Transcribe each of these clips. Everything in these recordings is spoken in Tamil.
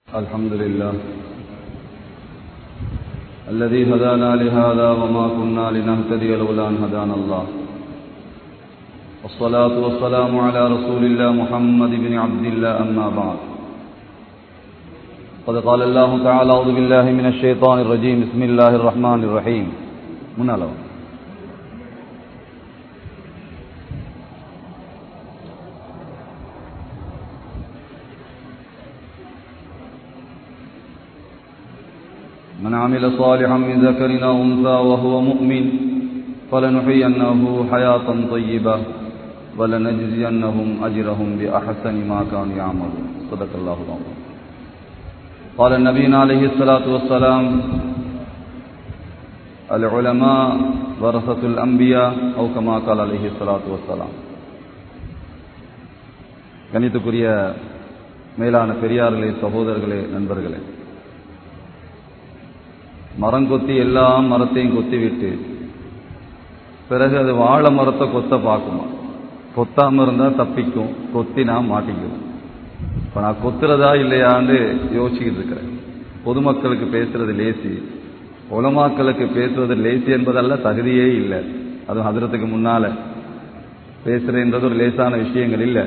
الحمد لله الذي هدانا لهذا وما كنا لنهتدي لولا أن هدانا الله والصلاة والسلام على رسول الله محمد بن عبد الله أما بعد قد قال الله تعالى أعوذ بالله من الشيطان الرجيم بسم الله الرحمن الرحيم من ألو من عمل صالحا من ذكر أو أنثى وهو مؤمن فلنحيينه حياة طيبة ولنجزينهم أجرهم بأحسن ما كانوا يعملون صدق الله العظيم قال النبي عليه الصلاة والسلام العلماء ورثة الأنبياء أو كما قال عليه الصلاة والسلام கணித்துக்குரிய மேலான பெரியார்களே சகோதரர்களே நண்பர்களே மரம் கொத்தி எல்லா மரத்தையும் கொத்தி விட்டு பிறகு அது வாழை மரத்தை கொத்த பார்க்குமா கொத்தாம இருந்தா தப்பிக்கும் கொத்தினா மாட்டிக்கும் இப்ப நான் கொத்துறதா இல்லையான்னு யோசிச்சுக்கிட்டு இருக்கிறேன் பொதுமக்களுக்கு பேசுறது லேசி உலமாக்களுக்கு பேசுறது லேசி என்பதல்ல தகுதியே இல்லை அதுவும் அதிரத்துக்கு முன்னால பேசுறேன்றது ஒரு லேசான விஷயங்கள் இல்லை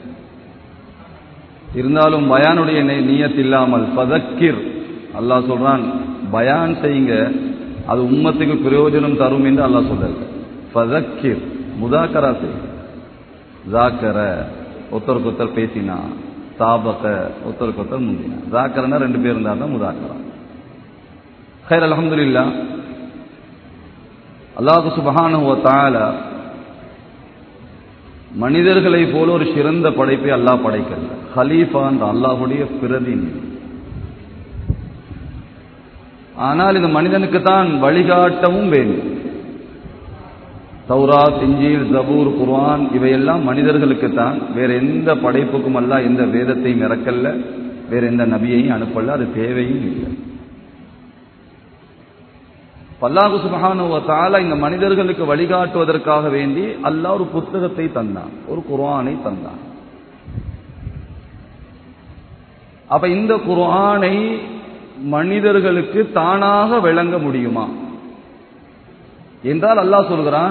இருந்தாலும் பயானுடைய நீயத் இல்லாமல் பதக்கிர் அல்லாஹ் சொல்றான் பயான் செய்யுங்க அது உம்மத்துக்கு பிரயோஜனம் தரும் என்று அல்லாஹ் சொல்றாரு ஃபதக்கிர் முதாக்கரா செய் ஜாக்கர ஒருத்தருக்கு ஒருத்தர் பேசினா சாபக்க ஒருத்தருக்கு ஒருத்தர் முந்தினா ஜாக்கரனா ரெண்டு பேர் இருந்தா தான் முதாக்கரா ஹைர் அலமதுல்லா அல்லாஹு சுபஹானு தால மனிதர்களை போல ஒரு சிறந்த படைப்பை அல்லாஹ் படைக்கல ஹலீஃபான்ற அல்லாஹுடைய பிரதிநிதி ஆனால் இந்த மனிதனுக்கு தான் வழிகாட்டவும் வேண்டும் தௌராத் இஞ்சில் ஜபூர் குர்ஆன் இவையெல்லாம் மனிதர்களுக்கு தான் வேற எந்த படைப்புக்கும் அல்ல எந்த வேதத்தையும் இறக்கல்ல வேற எந்த நபியையும் அனுப்பல அது தேவையும் இல்லை பல்லாஹு சுபஹானுவத்தால இந்த மனிதர்களுக்கு வழிகாட்டுவதற்காக வேண்டி அல்லாஹ் ஒரு புத்தகத்தை தந்தான் ஒரு குர்ஆனை தந்தான் அப்ப இந்த குர்ஆனை மனிதர்களுக்கு தானாக விளங்க முடியுமா என்றால் அல்லாஹ் சொல்கிறான்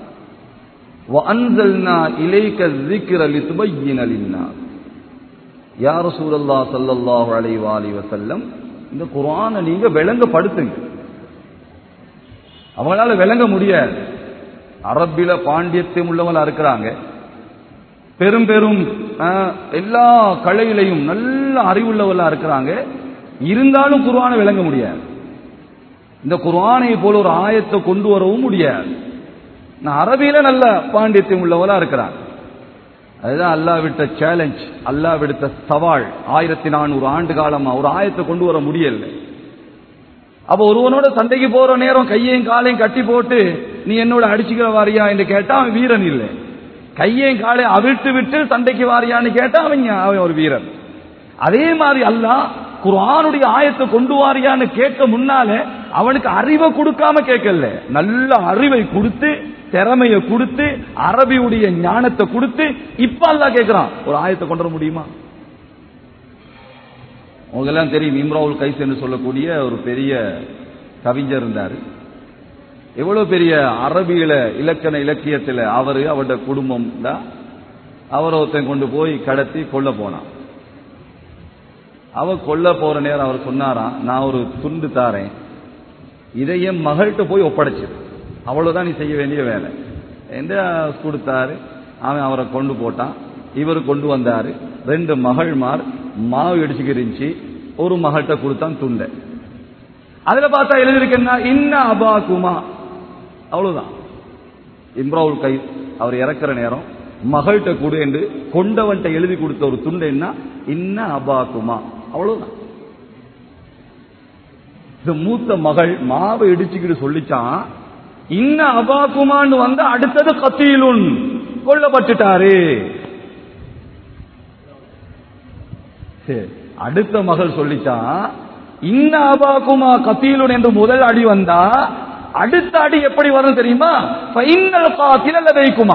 யார் சூழல்லா சல்லல்லாஹு அலை வாலி வசல்லம் இந்த குரானை நீங்க விளங்கப்படுத்துங்க அவங்களால விளங்க முடியாது அரபில பாண்டியத்தையும் உள்ளவங்களா இருக்கிறாங்க பெரும் பெரும் எல்லா கலையிலையும் நல்ல அறிவுள்ளவர்களா இருக்கிறாங்க இருந்தாலும் குர்ஆனை விளங்க முடியாது இந்த குர்ஆனை போல ஒரு ஆயத்தை கொண்டு வரவும் முடியாது நான் அரபியில நல்ல பாண்டித்யம் உள்ளவளா இருக்கிறான் அதுதான் அல்லா விட்ட சேலஞ்ச் அல்லா விடுத்த சவால் ஆயிரத்தி நானூறு ஆண்டு காலமா ஒரு ஆயத்தை கொண்டு வர முடியல அப்ப ஒருவனோட சண்டைக்கு போற நேரம் கையையும் காலையும் கட்டி போட்டு நீ என்னோட அடிச்சுக்கிற வாரியா என்று கேட்டா அவன் வீரன் இல்லை கையையும் காலையும் அவிழ்த்து விட்டு சண்டைக்கு வாரியான்னு கேட்டா அவன் அவன் ஒரு வீரன் அதே மாதிரி அல்லாஹ் குரானுடைய ஆயத்தை கொண்டு வாரியான்னு கேட்க முன்னால அவனுக்கு அறிவை கொடுக்காம கேட்கல நல்ல அறிவை கொடுத்து திறமைய கொடுத்து அரபியுடைய ஞானத்தை கொடுத்து இப்ப அல்லா கேட்கிறான் ஒரு ஆயத்தை கொண்டு வர முடியுமா உங்களுக்கெல்லாம் தெரியும் இம்ராவுல் கைஸ் என்று சொல்லக்கூடிய ஒரு பெரிய கவிஞர் இருந்தார் எவ்வளவு பெரிய அரபியில இலக்கண இலக்கியத்தில் அவரு அவருடைய குடும்பம் தான் அவர் ஒருத்தன் கொண்டு போய் கடத்தி கொல்ல போனான் அவ கொல்ல போற நேரம் அவர் சொன்னாராம் நான் ஒரு துண்டு தாரேன் இதை என் மகள்கிட்ட போய் ஒப்படைச்சிரு அவ்வளவுதான் நீ செய்ய வேண்டிய வேலை எந்த கொடுத்தாரு அவன் அவரை கொண்டு போட்டான் இவர் கொண்டு வந்தாரு ரெண்டு மகள்மார் மாவு இடிச்சுக்கிருந்துச்சு ஒரு மகள்கிட்ட கொடுத்தான் துண்டை அதுல பார்த்தா எழுதிருக்கேன்னா இன்ன அபாகுமா அவ்வளவுதான் இம்ராவுல் கை அவர் இறக்குற நேரம் மகள்கிட்ட கொடு என்று கொண்டவன்கிட்ட எழுதி கொடுத்த ஒரு துண்டு என்ன இன்ன அபாக்குமா அவ்வளவுதான் இந்த மூத்த மகள் மாவை இடிச்சுக்கிட்டு சொல்லிச்சான் இன்ன அபாக்குமான்னு வந்த அடுத்தது கத்தீலுன் கொல்லப்பட்டுட்டாரு அடுத்த மகள் சொல்லிச்சான் இன்ன அபாக்குமா கத்தீலுன் என்று முதல் அடி வந்தா அடுத்த அடி எப்படி வரும் தெரியுமா ஃபைனல் காத்தில் அல்ல வைக்குமா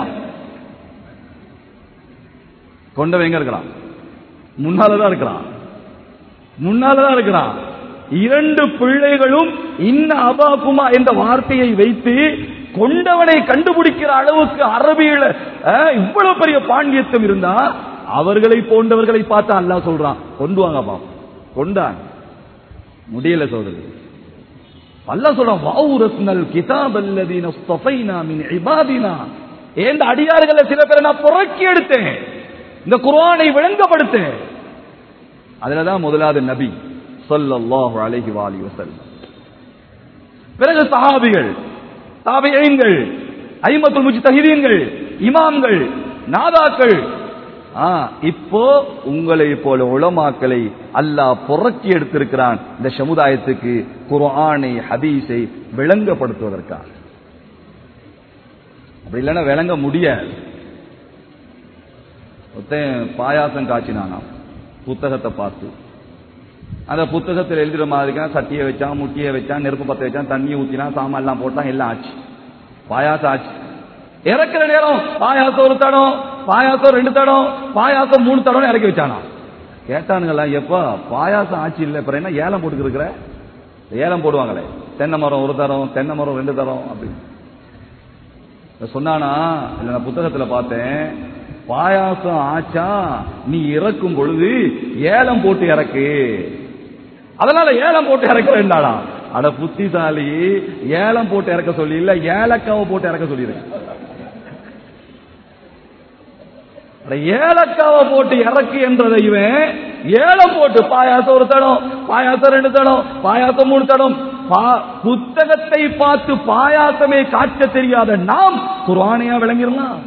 கொண்டவன் எங்க இருக்கிறான் முன்னாலதான் இருக்கிறான் முன்னாலதான் இருக்கிறான் இரண்டு பிள்ளைகளும் இன்ன அபாகுமா என்ற வார்த்தையை வைத்து கொண்டவனை கண்டுபிடிக்கிற அளவுக்கு அரபியில அஹ், இவ்வளவு பெரிய பாண்டியத்தம் இருந்தா அவர்களை போன்றவர்களை பார்த்து அல்லாஹ் சொல்றான் கொண்டு வாங்க பாப்போம் கொண்டாங்க முடியல சோதரி அல்லாஹ் சொல்றான் வௌரஸ்னல் கிதாப் அல்லதீன ஸ்தஃபைனா மின் இபாதினா ஏந்த அடியார்கள சில பேரை நான் புறக்கி எடுத்தேன் இந்த குர்ஆனை விளங்கப்படுத்தேன் அதுலதான் முதலாவது நபி ஸல்லல்லாஹு அலைஹி வஆலிஹி வஸல்லம் பிறகு சஹாபிகள் தாபியீன்கள் ஐமத்துல் முஜ்தஹிதீன்கள் இமாம்கள் நாதாக்கள் ஆ, இப்போ உங்களை போல உலமாக்களை அல்லாஹ் புறக்கி எடுத்திருக்கிறான் இந்த சமுதாயத்துக்கு குர்ஆனை ஹதீஸை விளங்கப்படுத்துவதற்காக அப்படி இல்லைன்னா விளங்க முடியாது ஒருத்தன் பாயாசம் காய்ச்சினானா புத்தகத்தை பார்த்து அந்த புத்தகத்தில் எழுதுற மாதிரி சட்டியை வச்சான் முட்டியை வச்சான் நெருப்பு பத்த வச்சான் தண்ணியை ஊத்தினான் சாமான் எல்லாம் போட்டான் எல்லாம் ஆச்சு பாயாசம் ஆச்சு இறக்குற நேரம் பாயாசம் ஒரு தடம் பாயாசம் ரெண்டு தடம் பாயாசம் மூணு தடம் இறக்கி வச்சானா கேட்டானுங்களா எப்பா பாயாசம் ஆச்சு இல்ல அப்புறம் என்ன ஏலம் போட்டுக்கிட்டு இருக்கிற ஏலம் போடுவாங்களே தென்னை மரம் ஒரு தரம் தென்னை மரம் ரெண்டு தரம் அப்படின்னு சொன்னானா இல்ல நான் புத்தகத்துல பார்த்தேன் பாயாசம் ஆச்சா நீ இறக்கும் பொழுது ஏலம் போட்டு இறக்கு அதனால ஏலம் போட்டு இறக்குறேன்டாடா அட புத்திசாலி ஏலம் போட்டு இறக்க சொல்லி இல்ல ஏலக்காவை போட்டு இறக்க சொல்லிருக்கேன் அட ஏலக்காவை போட்டு இறக்கு என்றதை இவன் ஏலம் போட்டு பாயாசம் ஒரு தடம் பாயாசம் ரெண்டு தடம் பாயாசம் மூணு தடம் பா- புத்தகத்தை பார்த்து பாயாசமே காட்ட தெரியாத நாம் குர்ஆனையா விளங்கிடலாம்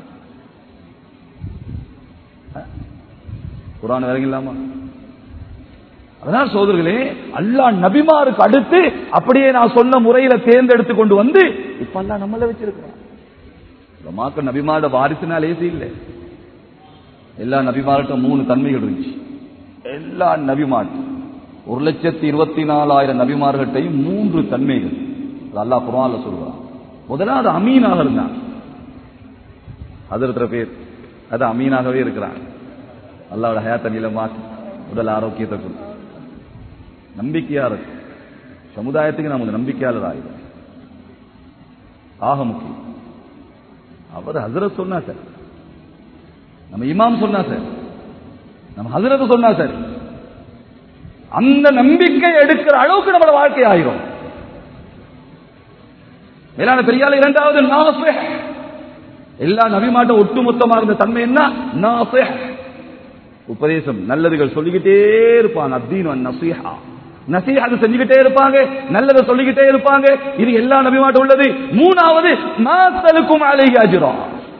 குர்ஆன் விளங்கிடலாமா அதனால் சோதர்களே அல்லாஹ் நபிமாருக்கு அடுத்து அப்படியே நான் சொன்ன முறையில தேர்ந்தெடுத்து கொண்டு வந்து இப்ப அல்லாஹ் நம்மள வச்சிருக்கிறான் மாக்க நபிமாரோட வாரிசுனாலே இல்லை எல்லா நபிமார்கிட்ட மூணு தன்மைகள் இருந்துச்சு எல்லா நபிமார்க்கும் ஒரு லட்சத்தி இருபத்தி நாலாயிரம் நபிமார்கிட்டையும் மூன்று தன்மைகள் அது அல்லாஹ் குர்ஆன்ல சொல்றான் முதலாவது அமீனாக இருந்தான் அதிர்த்துற பேர் அது அமீனாகவே இருக்கிறான் அல்லாவோட ஹயாத்த நீளமாக்கி உடல் ஆரோக்கியத்தை கொடு நம்பிக்கையா இருக்கு சமுதாயத்துக்கு நமக்கு நம்பிக்கையாளர் ஆயிடும் ஆக முக்கியம் அவர் ஹசரத் சொன்னா சார் நம்ம இமாம் சொன்னா சார் நம்ம ஹசரத் சொன்னா சார் அந்த நம்பிக்கை எடுக்கிற அளவுக்கு நம்மளோட வாழ்க்கை ஆயிரும் மேலான பெரியால இரண்டாவது நாசிஹ் எல்லா நபிமாட்ட ஒட்டுமொத்தமாக இருந்த தன்மை என்ன நாசிஹ் உபதேசம் நல்லதுகள் சொல்லிக்கிட்டே இருப்பாங்க அத்தீன் நசீஹா நசீஹா செஞ்சுக்கிட்டே இருப்பாங்க நல்லதை சொல்லிக்கிட்டே இருப்பாங்க இது எல்லா நபிமாட்டும் உள்ளது மூணாவது மாசலுக்கும் அலைஹி அஜ்ரா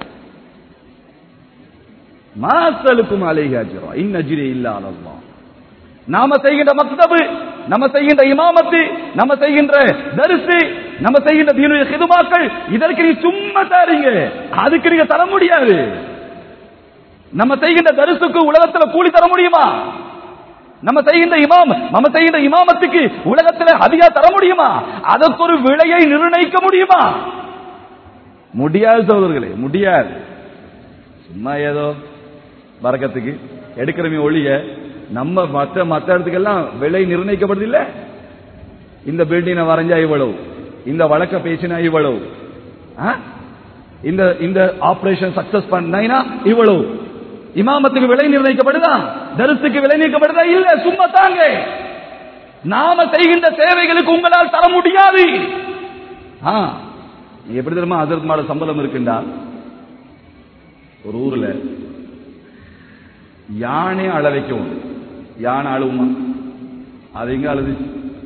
மாசலுக்கும் அலைஹி அஜ்ரா இன் அஜ்ரி இல்லா அல்லாஹ் நாம செய்கின்ற மக்தபு நம்ம செய்கின்ற இமாமத்து நம்ம செய்கின்ற தரிசு நம்ம செய்கின்ற தீனுடைய ஹிதுமாக்கள் இதற்கு நீ சும்மா தாரீங்க அதுக்கு நீங்க தர முடியாது நம்ம செய்கின்ற தரிசுக்கு உலகத்துல கூலி தர முடியுமா நம்ம செய்கின்ற இமாம் நம்ம செய்கின்ற இமாமத்துக்கு உலகத்துல அதிகா தர முடியுமா அதற்கு ஒரு விலையை நிர்ணயிக்க முடியுமா முடியாது சோதர்களே முடியாது சும்மா ஏதோ வரக்கத்துக்கு எடுக்கிறமே ஒழிய நம்ம மற்ற மற்ற இடத்துக்கெல்லாம் விலை நிர்ணயிக்கப்படுது இல்ல இந்த பில்டிங்கை வரைஞ்சா இவ்வளவு இந்த வழக்க பேசினா இவ்வளவு ஆ? இந்த இந்த ஆபரேஷன் சக்சஸ் பண்ணா இவ்வளவு இமாமத்துக்கு விலை நிர்ணயிக்கப்படுதா தரிசுக்கு விலை நிர்ணயிக்கப்படுதா இல்ல சும்மா தாங்க நாம செய்கின்ற சேவைகளுக்கு உங்களால் தர முடியாது ஆ, நீ எப்படி தெரியுமா அதற்கு மாட சம்பளம் இருக்குண்டா ஒரு ஊர்ல யானை அழ வைக்கவும் யானை அழுவுமா அது எங்க அழுதுச்சு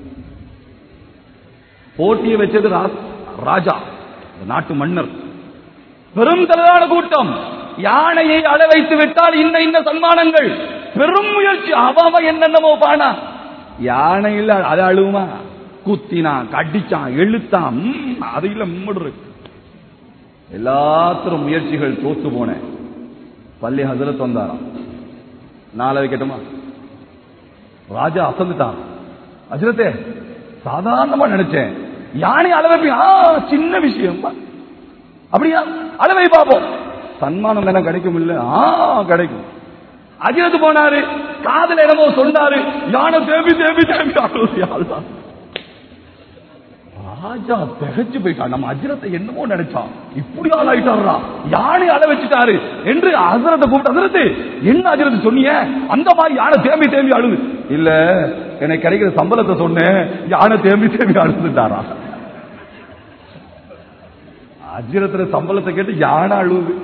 போட்டியை வச்சது ரா- ராஜா இந்த நாட்டு மன்னர் பெரும் தலைதான கூட்டம் யானையை அழ வைத்து விட்டால் இந்த இந்த சன்மானங்கள் பெரும் முயற்சி அவன் என்னென்னமோ பானா யானை இல்ல அது அழுவுமா குத்தினான் கடிச்சான் எழுத்தான் ம், அது இல்ல மும்முடு எல்லாத்திலும் முயற்சிகள் தோத்து போன பள்ளி ஹசரத் வந்தாராம் நாளை வைக்கட்டுமா ராஜா அசந்துட்டான் ஹசரத்தே சாதாரணமா நினைச்சேன் யானை அளவை ஆ சின்ன விஷயம் அப்படியா அளவை பார்ப்போம் சன்மானம் என்ன கிடைக்கும் இல்ல ஆ கிடைக்கும் அஜிரத்து போனாரு காதல என்னமோ சொன்னாரு யானை தேம்பி தேம்பி தேம்பி அழுது, யா அல்லாஹ். ராஜா திகச்சு போயிட்டான் நம்ம அஜிரத்தை என்னமோ நினைச்சான் இப்படி ஆள் ஆயிட்டாரா யானை அழ வச்சுட்டாரு என்று அஜரத்தை கூப்பிட்டு அஜரத்து என்ன அஜரத்து சொன்னீங்க அந்த மாதிரி யானை தேம்பி தேம்பி அழுது இல்ல எனக்கு கிடைக்கிற சம்பளத்தை சொன்னேன் யானை தேம்பி தேம்பி அழுதுட்டாரா அஜிரத்துல சம்பளத்தை கேட்டு யானை அழுவுது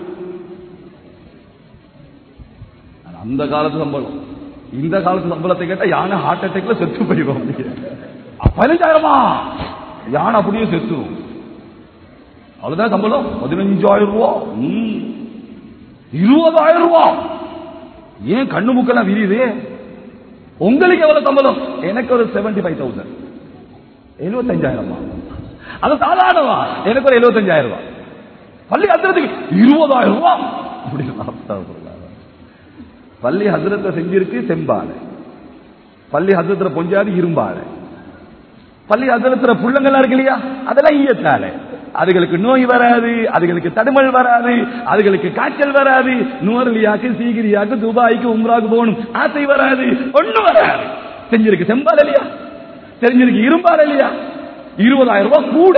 அது அந்த காலத்து சம்பளம் இந்த காலத்து சம்பளத்தை கேட்டா யானை ஹார்ட் அட்டாக்ல செத்து போயிடும் பதினஞ்சாயிரமா யானை அப்படியே செத்துரும் அவ்வளவுதான் சம்பளம் பதினஞ்சாயிரம் ரூபா ம். இருபதாயிரம் ரூபா ஏன் கண்ணு முக்கெல்லாம் விரியுது உங்களுக்கு எவ்வளவு சம்பளம் எனக்கு ஒரு செவன்டி ஃபைவ் தௌசண்ட் எழுபத்தஞ்சாயிரமா அது சாதாரணமா எனக்கு ஒரு எழுபத்தஞ்சாயிரம் ரூபாய் பள்ளி ஹசரத்துக்கு இருபதாயிரம் ரூபாய் அப்படின்னு அஸ்தக்ஃபிருல்லாஹ். பள்ளி ஹசரத்தை செஞ்சிருக்கு செம்பாலை பள்ளி ஹசரத்துல பொஞ்சாது இரும்பாலை பள்ளி ஹசரத்துல புள்ளங்கள்லாம் இருக்கு இல்லையா அதெல்லாம் ஈயத்தால அதுகளுக்கு நோய் வராது அதுகளுக்கு தடுமல் வராது அதுகளுக்கு காய்ச்சல் வராது நுவரலியாக்கு சீகிரியாக்கு துபாய்க்கு உம்ராக்கு போகணும் ஆசை வராது ஒண்ணும் வராது செஞ்சிருக்கு செம்பால் இல்லையா தெரிஞ்சிருக்கு இரும்பால் இல்லையா இருபதாயிரம் ரூபாய் கூட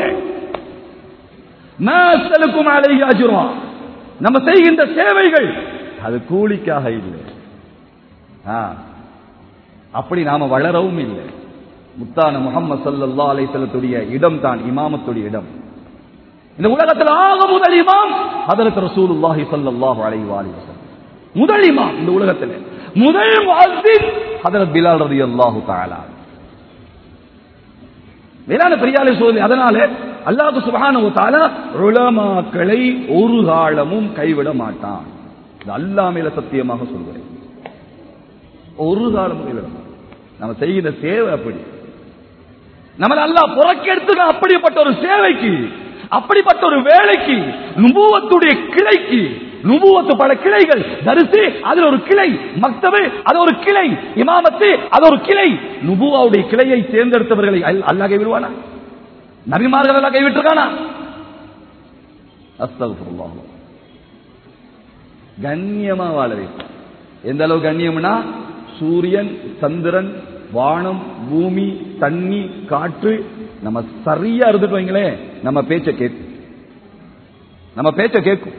மாசலுக்கும் அலையாஜுரம் நம்ம செய்கின்ற சேவைகள் அது கூலிக்காக இல்லை ஆ, அப்படி நாம வளரவும் இல்லை முத்தான முகம்மது சல்லல்லா அலைஹிஸ்ஸலத்துடைய இடம் தான் இமாமத்துடைய இடம் இந்த உலகத்தில் ஆக முதல் இமாம் ஹதரத் ரசூலுல்லாஹி ஸல்லல்லாஹு அலைஹி வஸல்லம் முதல் இமாம் இந்த உலகத்தில் முதல் முஅஸ்ஸின் ஹதரத் பிலால் ரலியல்லாஹு தஆலா வேளாண் பெரியாலை சோதனை அதனால அல்லாஹ் சுப்ஹானஹு வ தஆலா உலமாக்களை ஒரு காலமும் கைவிட மாட்டான் இது அல்லாஹ் மேல சத்தியமாக சொல்கிறேன் ஒரு காலமும் கைவிட மாட்டான் நம்ம செய்கிற சேவை அப்படி நம்மள அல்லாஹ் புறக்கெடுத்து அப்படிப்பட்ட ஒரு சேவைக்கு அப்படிப்பட்ட ஒரு வேலைக்கு நுபுவத்துடைய கிளைக்கு நுபுவத்து பல கிளைகள் தரிசி அதுல ஒரு கிளை மக்தபு அது ஒரு கிளை இமாமத்து அது ஒரு கிளை நுபுவாவுடைய கிளையை தேர்ந்தெடுத்தவர்களை அல்- அல்லாஹ் கைவிடுவானா நபிமார்கள் எல்லாம் கைவிட்டிருக்கானா அஸ்தகுல்லாஹ் கண்ணியமா வாழ வேண்டும் எந்த அளவு கண்ணியம்னா சூரியன் சந்திரன் வானம் பூமி தண்ணி காற்று நம்ம சரியா இருந்துட்டு வைங்களேன் நம்ம பேச்ச கேட்கும் நம்ம பேச்ச கேட்கும்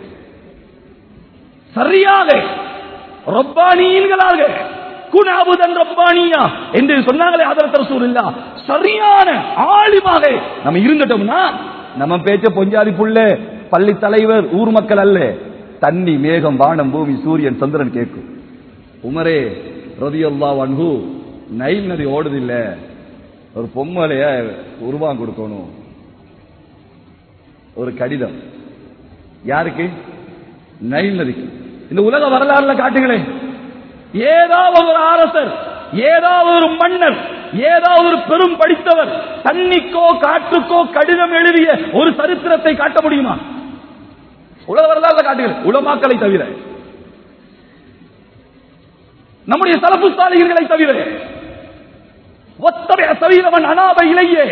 சரியாக ரப்பானியன்களாக குணாபுதன் ரப்பானியா என்று சொன்னாங்களே அதரத் ரசூல் இல்ல சரியான ஆலிமாக நம்ம இருந்துட்டோம்னா நம்ம பேச்ச பொஞ்சாதி புள்ள பள்ளி தலைவர் ஊர் மக்கள் அல்ல தண்ணி மேகம் வானம் பூமி சூரியன் சந்திரன் கேட்கும் உமரே ரதியல்லா வன்ஹு நைல் நதி ஓடுது இல்ல ஒரு பொம்மலைய உருவம் கொடுக்கணும் ஒரு கடிதம் யாருக்கு நைல் நதிக்கு இந்த உலக வரலாறுல காட்டுங்களேன் ஏதாவது ஒரு அரசர் ஏதாவது ஒரு மன்னர் ஏதாவது ஒரு பெரும் படித்தவர் தண்ணிக்கோ காற்றுக்கோ கடிதம் எழுதிய ஒரு சரித்திரத்தை காட்ட முடியுமா உலக வரலாறுல காட்டுங்கள் உலமாக்களை தவிர நம்முடைய தலப்பு சாலைகளை தவிர ஒத்தரை சவீரவன் அனாத இலையே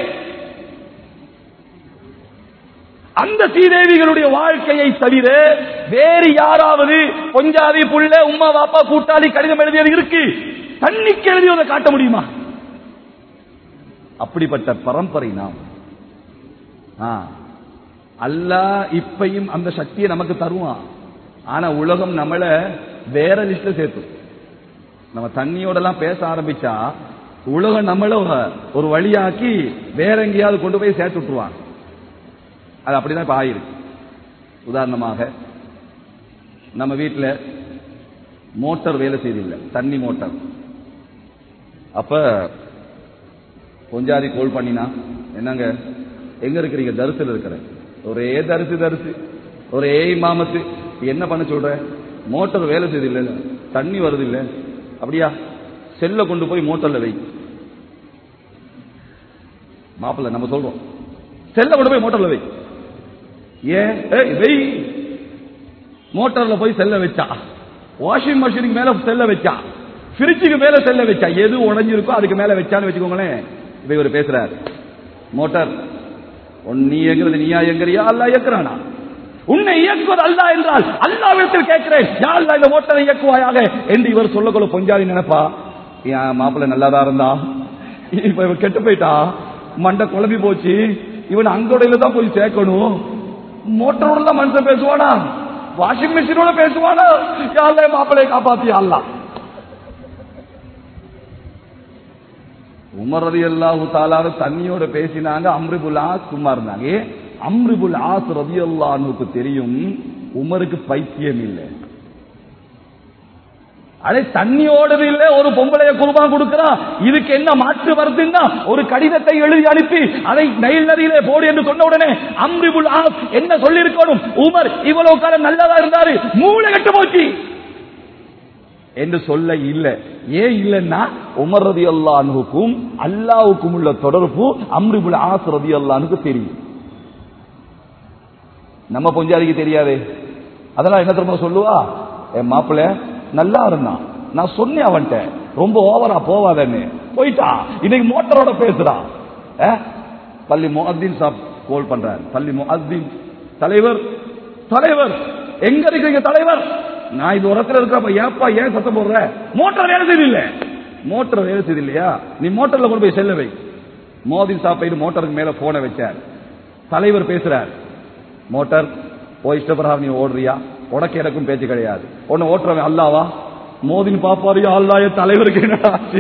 அந்த சீதேவிகளுடைய வாழ்க்கையை தவிர வேறு யாராவது பொஞ்சாதி புள்ள உம்மா வாப்பா கூட்டாளி கடிதம் எழுதியது இருக்கு தண்ணிக்கு எழுதியதை காட்ட முடியுமா அப்படிப்பட்ட பரம்பரை நாம் ஆ. அல்லாஹ் இப்பையும் அந்த சக்தியை நமக்கு தருவான் ஆனா உலகம் நம்மள வேற லிஸ்ட்ல சேர்த்து நம்ம தண்ணியோடலாம் பேச ஆரம்பிச்சா உலகம் நம்மள ஒரு- ஒரு வழியாக்கி வேற எங்கேயாவது கொண்டு போய் சேர்த்து விட்டுருவாங்க அது அப்படிதான் இப்ப ஆயிருக்கு உதாரணமாக நம்ம வீட்டில் மோட்டார் வேலை செய்தில்லை தண்ணி மோட்டார் அப்ப கொஞ்சாதி கோல் பண்ணினா என்னங்க எங்க இருக்கிறீங்க தரிசில் இருக்கிற ஒரே தரிசு தரிசு ஒரே மாமத்து என்ன பண்ண சொல்ற மோட்டார் வேலை செய்தில்லை தண்ணி வருது இல்ல அப்படியா செல்ல கொண்டு போய் மோட்டர்ல வை மாப்பிள்ள நம்ம சொல்றோம் செல்ல கொண்டு போய் மோட்டர்ல வை ஏன் ஏய், வெய் மோட்டார்ல போய் செல்ல வச்சா வாஷிங் மிஷினுக்கு மேல செல்ல வச்சா ஃப்ரிட்ஜுக்கு மேல செல்ல வச்சா எது உடைஞ்சிருக்கோ அதுக்கு மேல வச்சான்னு வச்சுக்கோங்களேன் இப்ப இவர் பேசுறாரு மோட்டார் உன் நீ எங்கிறது நீயா எங்கறியா அல்ல எங்கறானா உன்னை இயக்குவது அல்லா என்றால் அல்லாவிடத்தில் கேட்கிறேன் யா அல்லாஹ் இந்த ஓட்டரை இயக்குவாயாக என்று இவர் சொல்லக்கொள்ள பொஞ்சாதி நினைப்பா என் மாப்பிள்ளை நல்லாதான் இருந்தா இப்ப இவன் கெட்டு போயிட்டா மண்டை குழம்பி போச்சு இவன் அங்கோடையில தான் போய் சேர்க்கணும் மோட்டரோட தான் மனுஷன் பேசுவானா வாஷிங் மிஷினோட பேசுவானா யாழ்ல மாப்பிள்ளையை காப்பாத்தி அல்லாஹ் உமர் ரதி அல்லாஹு தாலாரு தண்ணியோட பேசினாங்க அம்ரிபுல் ஆஸ் சும்மா இருந்தாங்க ஏன்? அம்ரிபுல் ஆஸ் ரதி அல்லானுக்கு தெரியும் உமருக்கு பைத்தியம் இல்லை அடே தண்ணி ஓடுது இல்ல ஒரு பொம்பளைய குருபான் கொடுக்கிறா இதுக்கு என்ன மாற்று வருதுன்னா ஒரு கடிதத்தை எழுதி அனுப்பி அதை நைல் நதியிலே போடு என்று சொன்ன உடனே அம்ரிபுல் ஆஸ் என்ன சொல்லி இருக்கணும் உமர் இவ்வளவு காலம் நல்லதா இருந்தாரு மூளை கட்டு போச்சு என்று சொல்ல இல்ல ஏன் இல்லைன்னா உமர் ரதி அல்லானுக்கும் அல்லாவுக்கும் உள்ள தொடர்பு அம்ரிபுல் ஆஸ் ரதி அல்லானுக்கு தெரியும் நம்ம பொஞ்சாதிக்கு தெரியாதே அதெல்லாம் என்ன திரும்ப சொல்லுவா என் மாப்பிள்ள நல்லா இருந்தான் நான் சொன்னேன் அவன்கிட்ட ரொம்ப ஓவரா போவாதன்னு போயிட்டா இன்னைக்கு மோட்டரோட பேசுறான் அஹ்? பள்ளி முஅத்தின் சாப் கோல் பண்றார் பள்ளி முஅத்தின் தலைவர் தலைவர் எங்க இருக்கீங்க தலைவர் நான் இது உரத்துல இருக்கிறப்ப ஏப்பா ஏன் சத்தம் போடுற மோட்டார் வேலை செய்து இல்ல மோட்டார் வேலை செய்து இல்லையா நீ மோட்டார்ல கொண்டு போய் செல்ல வை மோதின் சாப்பைடு மோட்டருக்கு மேல போனை வச்சார் தலைவர் பேசுறார் மோட்டார் ஓ இஷ்டப்பிரகாரம் நீ ஓடுறியா உனக்கு எனக்கும் பேச்சு கிடையாது உன்னை ஓட்டுறவன் அல்லாவா மோதின் பாப்பாரியா அல்லாய தலைவருக்கு என்ன ஆச்சு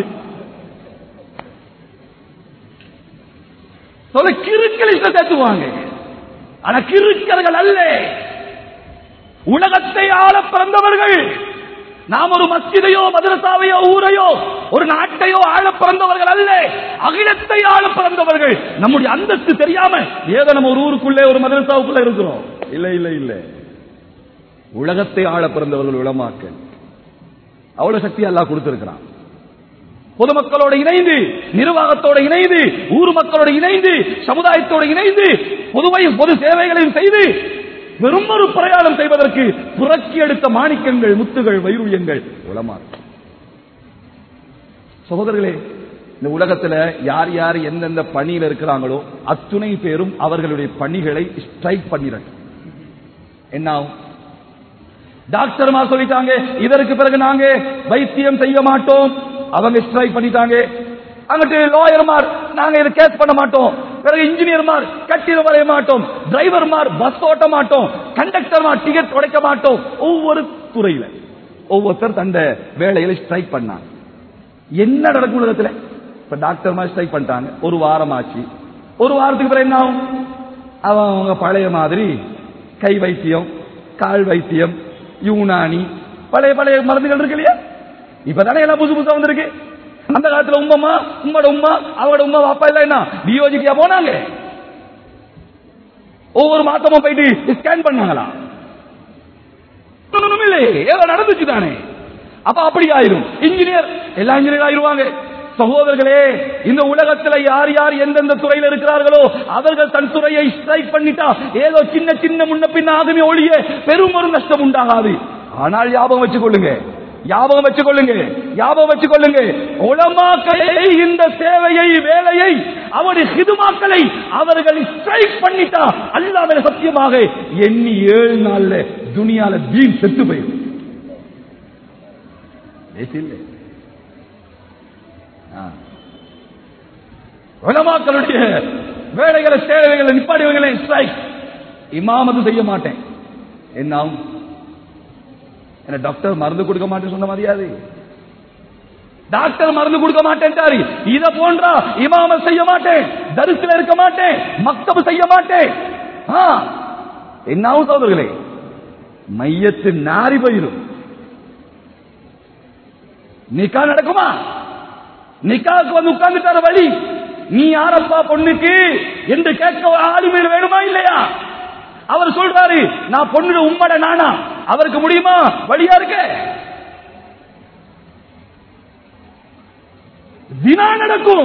சொல்ல கிறுக்கள் இஷ்டம் தேத்துவாங்க ஆனா கிறுக்கர்கள் அல்ல உலகத்தை ஆள பிறந்தவர்கள் நாம் ஒரு மஸ்ஜிதையோ மதரசாவையோ ஊரையோ ஒரு நாட்டையோ ஆள பிறந்தவர்கள் அல்ல அகிலத்தை ஆள பிறந்தவர்கள் நம்முடைய அந்தஸ்து தெரியாம ஏதோ நம்ம ஒரு ஊருக்குள்ளே ஒரு மதரசாவுக்குள்ள இருக்கிறோம் இல்ல இல்ல இல்ல உலகத்தை ஆள பிறந்தவர்கள் உளமாக்கல் அவ்வளவு சக்தி அல்லாஹ் கொடுத்திருக்கிறான் பொதுமக்களோட இணைந்து நிர்வாகத்தோட இணைந்து ஊர் மக்களோட இணைந்து சமுதாயத்தோட இணைந்து பொதுவை பொது சேவைகளையும் செய்து வெறும் ஒரு பிரயாணம் செய்வதற்கு புரட்சி எடுத்த மாணிக்கங்கள் முத்துகள் வைரூயங்கள் உளமாறு சகோதரர்களே இந்த உலகத்துல யார் யார் எந்தெந்த பணியில இருக்கிறாங்களோ அத்துணை பேரும் அவர்களுடைய பணிகளை ஸ்ட்ரைக் பண்ணிடட்டும் என்ன ஆகும் டாக்டர்மா சொல்லிட்டாங்க இதற்கு பிறகு நாங்க வைத்தியம் செய்ய மாட்டோம் அவங்க ஸ்ட்ரைக் பண்ணிட்டாங்க அங்கிட்டு லாயர்மார் நாங்க இதை கேஸ் பண்ண மாட்டோம் பிறகு இன்ஜினியர்மார் கட்டிடம் வரைய மாட்டோம் டிரைவர்மார் பஸ் ஓட்ட மாட்டோம் கண்டக்டர்மார் டிக்கெட் உடைக்க மாட்டோம் ஒவ்வொரு துறையில ஒவ்வொருத்தர் தந்த வேலையில ஸ்ட்ரைக் பண்ணாங்க என்ன நடக்கும் உலகத்துல இப்ப டாக்டர் மாதிரி ஸ்ட்ரைக் பண்ணிட்டாங்க ஒரு வாரம் ஆச்சு ஒரு வாரத்துக்கு பிறகு என்ன ஆகும் அவன் அவங்க பழைய மாதிரி கை வைத்தியம் கால் வைத்தியம் யூனானி பழைய பழைய மருந்துகள் இருக்கு இல்லையா இப்பதானே எல்லாம் புதுசு புதுசா வந்திருக்கு அந்த காலத்துல உம்மம்மா உம்மோட உம்மா அவங்களோட உம்மா அப்பா இல்ல என்ன பியோஜிக்கியா போனாங்க ஒவ்வொரு மாசமும் போயிட்டு ஸ்கேன் பண்ணாங்களா ஒண்ணும் இல்லையே ஏதோ நடந்துச்சு தானே அப்ப அப்படி ஆயிரும் இன்ஜினியர் எல்லா இன்ஜினியர் ஆயிருவாங்க சகோதரர்களே இந்த உலகத்துல யார் யார் எந்தெந்த துறையில் இருக்கிறார்களோ அவர்கள் தன் துறையை ஸ்ட்ரைக் பண்ணிட்டா ஏதோ சின்ன சின்ன முன்ன பின்ன ஆகுமே ஒழிய பெரும் ஒரு நஷ்டம் உண்டாகாது ஆனால் ஞாபகம் வச்சுக்கொள்ளுங்க ஞாபகம் வச்சுக்கொள்ளுங்க ஞாபகம் வச்சுக்கொள்ளுங்க உலமாக்களை இந்த சேவையை வேலையை அவருடைய ஹிதுமாக்களை அவர்கள் ஸ்ட்ரைக் பண்ணிட்டா அல்லாத சத்தியமாக எண்ணி ஏழு நாள்ல துனியால தீன் செத்து போயிடும் லேசி இல்லை. ஆ. உலமாக்களுடைய வேலைகளை சேவைகளை நிப்பாடிவங்களை ஸ்ட்ரைக் இமாமது செய்ய மாட்டேன் என்ன ஆகும்? என்ன டாக்டர் மருந்து கொடுக்க மாட்டேன்னு சொன்ன மாதிரியாது டாக்டர் மருந்து கொடுக்க மாட்டேன்ட்டாரு இத போன்றா இமாம செய்ய மாட்டேன் தரிசில இருக்க மாட்டேன் மக்தபு செய்ய மாட்டேன் ஆ, என்ன ஆகும் சோதர்களே மையத்து நாரி போயிடும் நிக்கா நடக்குமா நிக்காவுக்கு வந்து உட்கார்ந்துட்டார வழி நீ யாரப்பா பொண்ணுக்கு என்று கேட்க ஒரு ஆளுமையில் வேணுமா இல்லையா அவர் சொல்றாரு நான் பொண்ணு உம்மட நானா அவருக்கு முடியுமா வழியா இருக்க தினா நடக்கும்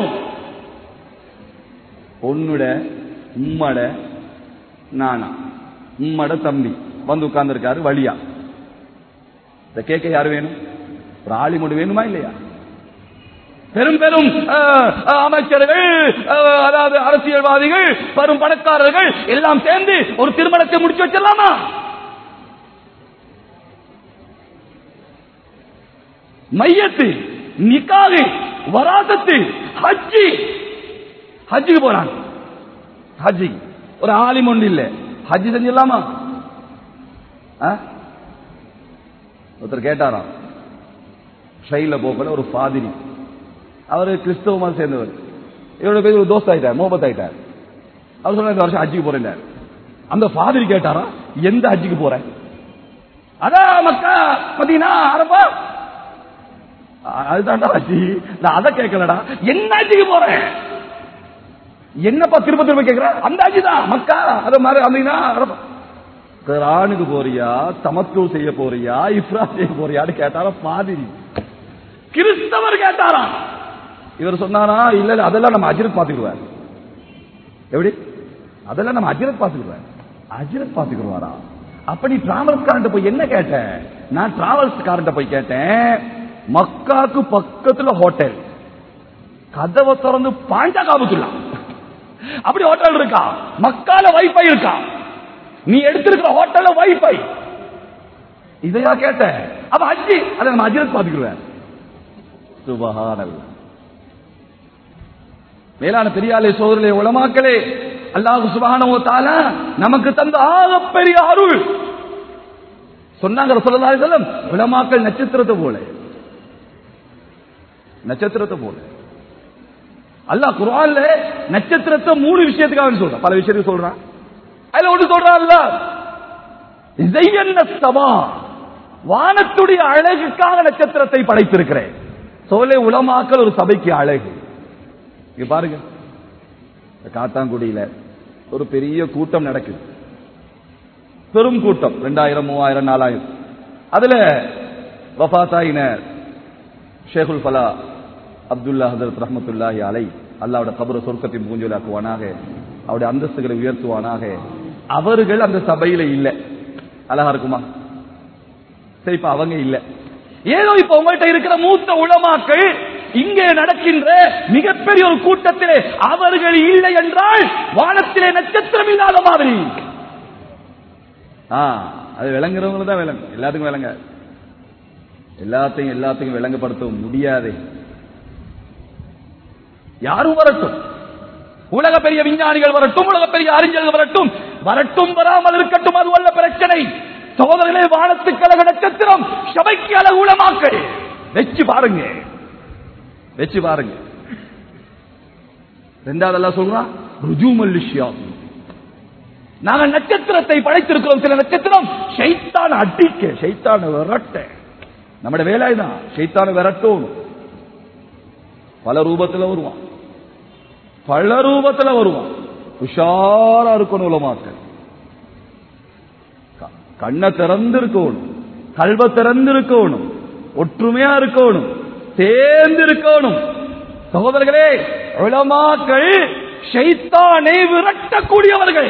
பொண்ணுட உம்மட நானா உம்மட தம்பி வந்து உட்கார்ந்துருக்காரு வழியா இத கேட்க யாரு வேணும் ஒரு ஆளிமுடி வேணுமா இல்லையா பெரும் பெரும் அஹ், அஹ், அமைச்சர்கள் அஹ், அதாவது அரசியல்வாதிகள் பெரும் பணக்காரர்கள் எல்லாம் சேர்ந்து ஒரு திருமணத்தை முடிச்சு வச்சிடலாமா மையத்து நிக்காகு வராசத்து ஹஜ்ஜி ஹஜ்ஜுக்கு போறாங்க ஹஜ்ஜி ஒரு ஆலிம் ஒன்று இல்ல ஹஜ்ஜி செஞ்சிடலாமா ஆ? ஒருத்தர் கேட்டாராம் ட்ரெயின்ல போகல ஒரு பாதிரி அவர் கிறிஸ்தவ மதம் சேர்ந்தவர் இவரோட பேர் ஒரு தோஸ்த் ஆயிட்டார் மோபத் ஆயிட்டார் அவர் சொன்னார் இந்த வருஷம் ஹஜ்ஜுக்கு போறேன் அந்த பாதிரி கேட்டாரா எந்த ஹஜ்ஜுக்கு போறேன் அதான் மக்கா மதீனா அரபா அ- அதுதான்டா ஹஜ்ஜி நான் அதை கேட்கலடா என்ன ஹஜ்ஜுக்கு போறேன் என்னப்பா திரும்ப திரும்ப கேட்கிற அந்த ஹஜ்ஜி தான் மக்கா அது மாதிரி அப்படின்னா அரபா குரானுக்கு போறியா தமத்து செய்ய போறியா இஃப்ரா செய்ய போறியான்னு கேட்டாரா பாதிரி கிறிஸ்தவர் கேட்டாராம் இவர் சொன்னாரா இல்ல இல்ல அதெல்லாம் நம்ம அஜிரத் பாத்துக்குவார் எப்படி அதெல்லாம் நம்ம அஜிரத் பாத்துக்குவார் அஜிரத் பாத்துக்குவாரா அப்ப நீ டிராவல்ஸ் காரண்ட போய் என்ன கேட்ட நான் டிராவல்ஸ் காரண்ட போய் கேட்டேன் மக்காக்கு பக்கத்துல ஹோட்டல் கதவை திறந்து பாஞ்சா காபத்துலாம் அப்படி ஹோட்டல் இருக்கா மக்கால வைஃபை இருக்கா நீ எடுத்திருக்கிற ஹோட்டல்ல வைஃபை இதையா கேட்ட அப்ப அஜி அதை நம்ம அஜிரத் பாத்துக்குவேன் சுபஹானல்லாஹ் மேலான பெரியாலே சோதரிலே உலமாக்களே அல்லாஹ் சுபஹானஹு வ தஆலா நமக்கு தந்த ஆகப்பெரிய அருள் சொன்னாங்க ரசூலுல்லாஹி அலைஹி வஸல்லம் உலமாக்கள் நட்சத்திரத்தை போல நட்சத்திரத்தை போல அல்லாஹ் குர்ஆன்ல நட்சத்திரத்தை மூணு விஷயத்துக்காக சொல்றான் பல விஷயத்துக்கு சொல்றான் அதுல ஒன்று சொல்றான் அல்லாஹ் ஜையன்ன ஸமா வானத்துடைய அழகுக்காக நட்சத்திரத்தை படைத்திருக்கிறேன் சோலை உலமாக்கல் ஒரு சபைக்கு அழகு இங்க பாருங்க இந்த காத்தாங்குடியில ஒரு பெரிய கூட்டம் நடக்குது பெரும் கூட்டம் ரெண்டாயிரம் மூவாயிரம் நாலாயிரம் அதுல வஃபாத்தாயின ஷேகுல் ஃபலா அப்துல்லா ஹதரத் ரஹ்மத்துல்லாஹி அலை அல்லாவோட கபர சொர்க்கத்தின் பூஞ்சலாக்குவானாக அவருடைய அந்தஸ்துகளை உயர்த்துவானாக அவர்கள் அந்த சபையில இல்ல அழகா இருக்குமா சரி இப்ப அவங்க இல்ல ஏதோ இப்ப உங்கள்கிட்ட இருக்கிற மூத்த உளமாக்கள் இங்கே நடக்கின்ற மிகப்பெரிய ஒரு கூட்டத்திலே அவர்கள் இல்லை என்றால் வானத்திலே நட்சத்திரம் இல்லாத மாதிரி ஆ, அது விளங்குறவங்களுக்கு தான் விளங்கும் எல்லாத்துக்கும் விளங்க எல்லாத்தையும் எல்லாத்தையும் விளங்கப்படுத்த முடியாது யாரும் வரட்டும் உலக பெரிய விஞ்ஞானிகள் வரட்டும் உலக பெரிய அறிஞர்கள் வரட்டும் வரட்டும் வராமல் இருக்கட்டும் அது அல்ல பிரச்சனை சோதரர்களே வானத்துக்கு அழகு நட்சத்திரம் சபைக்கு அழகு உளமாக்கள் வச்சு பாருங்க வச்சு பாருங்க ரெண்டாவது எல்லாம் சொல்றான் ருஜுமல் விஷயம் நாங்க நட்சத்திரத்தை படைத்திருக்கிறோம் சில நட்சத்திரம் ஷைத்தான் அடிக்க ஷைத்தான விரட்ட நம்மட வேலை தான் ஷைத்தான விரட்டும் பல ரூபத்துல வருவான் பல ரூபத்துல வருவான் உஷாரா இருக்கணும் உலமாக்கள் க- கண்ணை திறந்து இருக்கணும் கல்வ திறந்து இருக்கணும் ஒற்றுமையா இருக்கணும் சேர்ந்து இருக்கணும் சகோதரர்களே உலமாக்கள் ஷைத்தானை விரட்டக்கூடியவர்கள்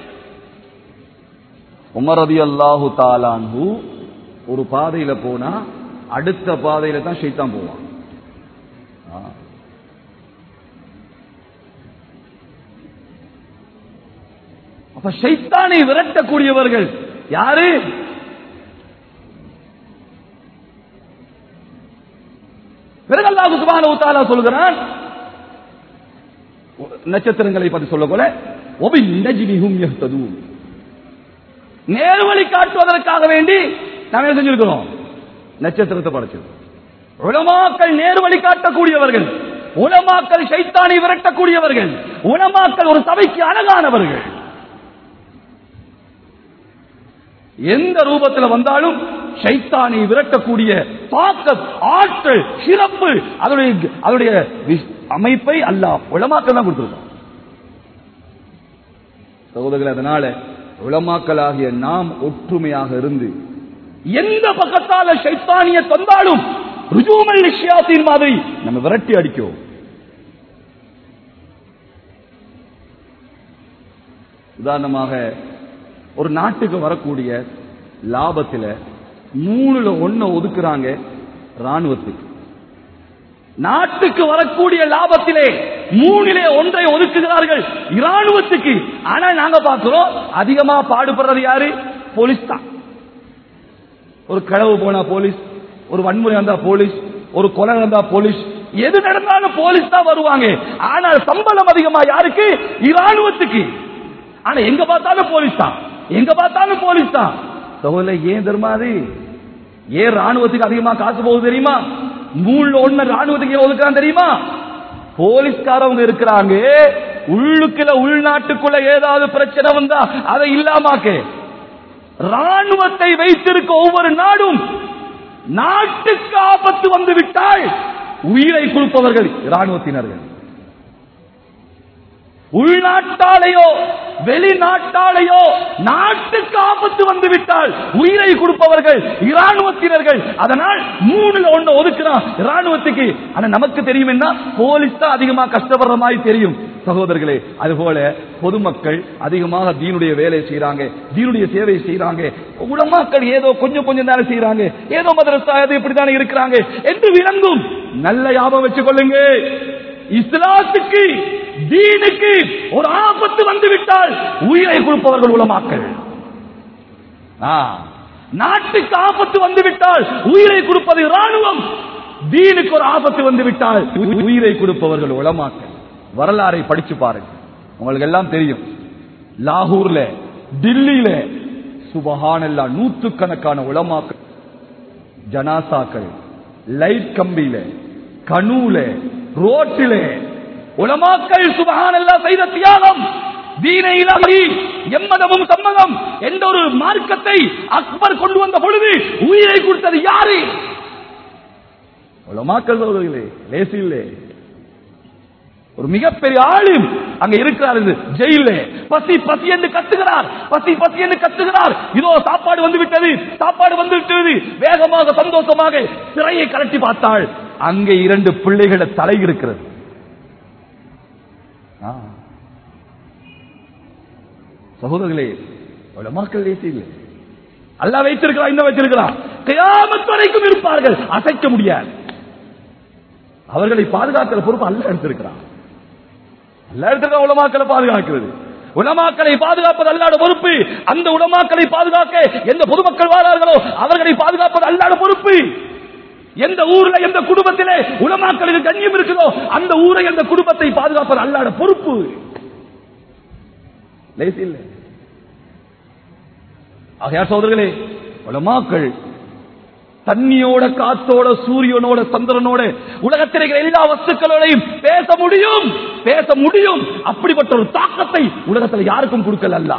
உமர் ரதி அல்லாஹு தாலான்ஹு ஒரு பாதையில போனா அடுத்த பாதையில தான் ஷைத்தான் போவான் ஆ. அப்ப ஷைத்தானை விரட்டக்கூடியவர்கள் யாரு பிறகு அல்லாஹு சுப்ஹானஹு வ தஆலா சொல்கிறான் நட்சத்திரங்களை பற்றி சொல்ல போல ஒபின் நஜ்மிஹும் யஹ்ததூன் நேர்வழி காட்டுவதற்காக வேண்டி நாம என்ன செஞ்சிருக்கிறோம் நட்சத்திரத்தை படைச்சிருக்கோம் உலமாக்கள் நேர்வழி காட்டக்கூடியவர்கள் உலமாக்கள் சைத்தானை விரட்டக்கூடியவர்கள் உலமாக்கள் ஒரு சபைக்கு அழகானவர்கள் எந்த ரூபத்தில் வந்தாலும் சைத்தானை விரட்டக்கூடிய தாக்க ஆற்றல் சிறப்பு அதனுடைய அதனுடைய வி- அமைப்பை அல்லாஹ் உலமாக்கள் தான் கொடுத்திருக்கான் சகோதரர்கள் அதனால உலமாக்களாகிய நாம் ஒற்றுமையாக இருந்து எந்த பக்கத்தால சைத்தானிய தந்தாலும் ருஜூமல் நிஷ்யாத்தின் மாதிரி நம்ம விரட்டி அடிக்கும் உதாரணமாக ஒரு நாட்டுக்கு வரக்கூடிய லாபத்துல மூணுல ஒண்ண ஒதுக்குறாங்க ராணுவத்துக்கு நாட்டுக்கு வரக்கூடிய லாபத்திலே மூணிலே ஒன்றை ஒதுக்குகிறார்கள் இராணுவத்துக்கு ஆனா நாங்க பார்க்கிறோம் அதிகமா பாடுபடுறது யாரு போலீஸ் தான் ஒரு களவு போனா போலீஸ் ஒரு வன்முறை வந்தா போலீஸ் ஒரு கொலை நடந்தா போலீஸ் எது நடந்தாலும் போலீஸ் தான் வருவாங்க ஆனால் சம்பளம் அதிகமா யாருக்கு இராணுவத்துக்கு ஆனா எங்க பார்த்தாலும் போலீஸ் தான் எங்க பார்த்தாலும் போலீஸ் தான் சகோதர ஏன் தெரியுமாது ஏன் ராணுவத்துக்கு அதிகமா காசு போகுது தெரியுமா மூணுல ஒண்ணு ராணுவத்துக்கு ஏன் ஒதுக்குறான் தெரியுமா போலீஸ்காரவங்க இருக்கிறாங்க உள்ளுக்குள்ள உள்நாட்டுக்குள்ள ஏதாவது பிரச்சனை வந்தா அதை இல்லாமாக்கு ராணுவத்தை வைத்திருக்க ஒவ்வொரு நாடும் நாட்டுக்கு ஆபத்து வந்து விட்டால் உயிரை கொடுப்பவர்கள் ராணுவத்தினர்கள் உள்நாட்டாலேயோ வெளிநாட்டாலேயோ நாட்டுக்கு ஆபத்து வந்து விட்டால் உயிரை கொடுப்பவர்கள் இராணுவத்தினர்கள் அதனால் மூணுல ஒண்ணு ஒதுக்குறான் இராணுவத்துக்கு ஆனா நமக்கு தெரியும் என்ன போலீஸ் தான் அதிகமா கஷ்டப்படுற மாதிரி தெரியும் சகோதரர்களே அதுபோல பொதுமக்கள் அதிகமாக தீனுடைய வேலை செய்யறாங்க தீனுடைய சேவை செய்யறாங்க உலமாக்கள் ஏதோ கொஞ்சம் கொஞ்சம் தானே செய்யறாங்க ஏதோ மதரசா அது இப்படித்தானே இருக்கிறாங்க என்று விளங்கும் நல்ல ஞாபகம் வச்சுக் கொள்ளுங்க இஸ்லாத்துக்கு தீனுக்கு ஒரு ஆபத்து வந்து விட்டால் உயிரை கொடுப்பவர்கள் உலமாக்கள் ஆ, நாட்டுக்கு ஆபத்து வந்து விட்டால் உயிரை கொடுப்பது ராணுவம் தீனுக்கு ஒரு ஆபத்து வந்து விட்டால் உ- உயிரை கொடுப்பவர்கள் உலமாக்கள் வரலாறை படிச்சு பாருங்க உங்களுக்கு எல்லாம் தெரியும் லாகூர்ல டில்லியில சுபஹானல்லா நூற்றுக்கணக்கான உலமாக்கள் ஜனாசாக்கள் லைட் கம்பியில கனூல ரோட்டிலே உலமாக்கள் சுபஹானல்லா செய்த தியாகம் தீனை இலகி எம்மதமும் சம்மதம் என்ற ஒரு மார்க்கத்தை அக்பர் கொண்டு வந்த பொழுது உயிரை கொடுத்தது யாரு உலமாக்கள் சோதரிகளே லேசி இல்லை ஒரு மிகப்பெரிய ஆளும் அங்க இருக்கிறார் இது ஜெயில பசி பசி என்று கத்துகிறார் பசி பசி என்று கத்துகிறார் இதோ சாப்பாடு வந்து விட்டது சாப்பாடு வந்து விட்டது வேகமாக சந்தோஷமாக சிறையை கலட்டி பார்த்தாள் அங்கே இரண்டு பிள்ளைகள தலை இருக்கிறது ஆ. சகோதரர்களே உலமாக்கள் லேசி இல்லை அல்லா வைத்திருக்கிறான் இன்னும் வைத்திருக்கிறான் கியாமத் வரைக்கும் இருப்பார்கள் அசைக்க முடியாது அவர்களை பாதுகாக்கிற பொறுப்பு அல்ல எடுத்திருக்கிறான் அல்ல எடுத்திருக்க உலமாக்களை பாதுகாக்கிறது உலமாக்களை பாதுகாப்பது அல்லாத பொறுப்பு அந்த உலமாக்களை பாதுகாக்க எந்த பொதுமக்கள் வாழார்களோ அவர்களை பாதுகாப்பது அல்லாத பொறுப்பு எந்த ஊர்ல எந்த குடும்பத்திலே உலமாக்களுக்கு கண்ணியம் இருக்குதோ அந்த ஊரை அந்த குடும்பத்தை பாதுகாப்பது அல்லாத பொறுப்பு லேசி இல்லை ஆகையார் சோதர்களே உலமாக்கள் தண்ணியோட காத்தோட சூரியனோட சந்திரனோட உலகத்தில் இருக்கிற எல்லா வஸ்துக்களோடையும் பேச முடியும் பேச முடியும் அப்படிப்பட்ட ஒரு தாக்கத்தை உலகத்தில் யாருக்கும் கொடுக்கல அல்ல